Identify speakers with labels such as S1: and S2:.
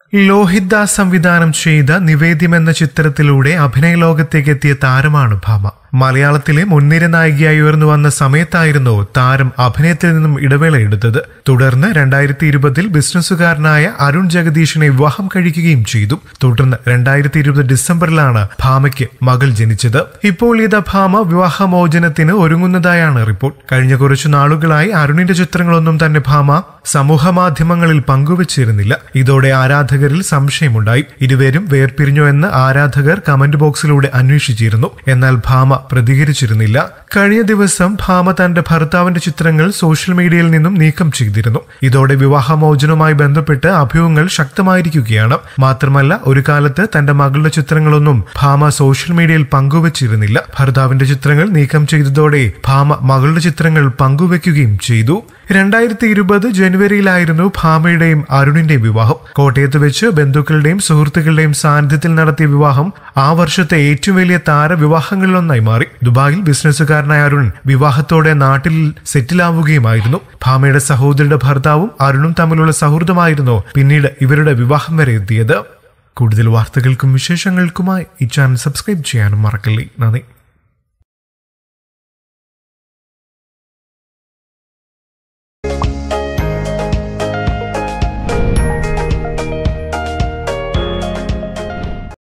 S1: ലോഹിത് ദാസ് സംവിധാനം ചെയ്ത നിവേദ്യം എന്ന ചിത്രത്തിലൂടെ അഭിനയ ലോകത്തേക്ക് എത്തിയ താരമാണ് ഭാമ മലയാളത്തിലെ മുൻനിര നായികയായി ഉയർന്നു വന്ന സമയത്തായിരുന്നു താരം അഭിനയത്തിൽ നിന്നും ഇടവേള എടുത്തത് തുടർന്ന് രണ്ടായിരത്തി ഇരുപതിൽ ബിസിനസ്സുകാരനായ അരുൺ ജഗദീഷിനെ വിവാഹം കഴിക്കുകയും ചെയ്തു തുടർന്ന് രണ്ടായിരത്തി ഇരുപത് ഡിസംബറിലാണ് ഭാമയ്ക്ക് മകൾ ജനിച്ചത് ഇപ്പോൾ ഇതാ ഭാമ വിവാഹമോചനത്തിന് ഒരുങ്ങുന്നതായാണ് റിപ്പോർട്ട് കഴിഞ്ഞ കുറച്ചു നാളുകളായി അരുണിന്റെ ചിത്രങ്ങളൊന്നും തന്നെ ഭാമ സമൂഹ മാധ്യമങ്ങളിൽ പങ്കുവച്ചിരുന്നില്ല ഇതോടെ ആരാധകരിൽ സംശയമുണ്ടായി ഇരുവരും വേർപിരിഞ്ഞോ എന്ന് ആരാധകർ കമന്റ് ബോക്സിലൂടെ അന്വേഷിച്ചിരുന്നു എന്നാൽ ഭാമ പ്രതികരിച്ചിരുന്നില്ല കഴിഞ്ഞ ദിവസം ഭാമ തന്റെ ഭർത്താവിന്റെ ചിത്രങ്ങൾ സോഷ്യൽ മീഡിയയിൽ നിന്നും നീക്കം ചെയ്തിരുന്നു ഇതോടെ വിവാഹമോചനവുമായി ബന്ധപ്പെട്ട് അഭ്യൂഹങ്ങൾ ശക്തമായിരിക്കുകയാണ് മാത്രമല്ല ഒരു കാലത്ത് തന്റെ മകളുടെ ചിത്രങ്ങളൊന്നും ഭാമ സോഷ്യൽ മീഡിയയിൽ പങ്കുവച്ചിരുന്നില്ല ഭർത്താവിന്റെ ചിത്രങ്ങൾ നീക്കം ചെയ്തതോടെ ഭാമ മകളുടെ ചിത്രങ്ങൾ പങ്കുവെക്കുകയും ചെയ്തു രണ്ടായിരത്തി ഇരുപത് ജനുവരിയിലായിരുന്നു ഭാമയുടെയും അരുണിന്റെയും വിവാഹം കോട്ടയത്ത് വെച്ച് ബന്ധുക്കളുടെയും സുഹൃത്തുക്കളുടെയും സാന്നിധ്യത്തിൽ നടത്തിയ വിവാഹം ആ വർഷത്തെ ഏറ്റവും വലിയ താര വിവാഹങ്ങളിലൊന്നായി മാറി ദുബായിൽ ബിസിനസ്സുകാരനായ അരുൺ വിവാഹത്തോടെ നാട്ടിൽ സെറ്റിലാവുകയുമായിരുന്നു ഭാമയുടെ സഹോദരിയുടെ ഭർത്താവും അരുണും തമ്മിലുള്ള സൗഹൃദമായിരുന്നു പിന്നീട് ഇവരുടെ വിവാഹം വരെ എത്തിയത് കൂടുതൽ വാർത്തകൾക്കും വിശേഷങ്ങൾക്കുമായി ഈ ചാനൽ സബ്സ്ക്രൈബ് ചെയ്യാനും മറക്കല്ലേ നന്ദി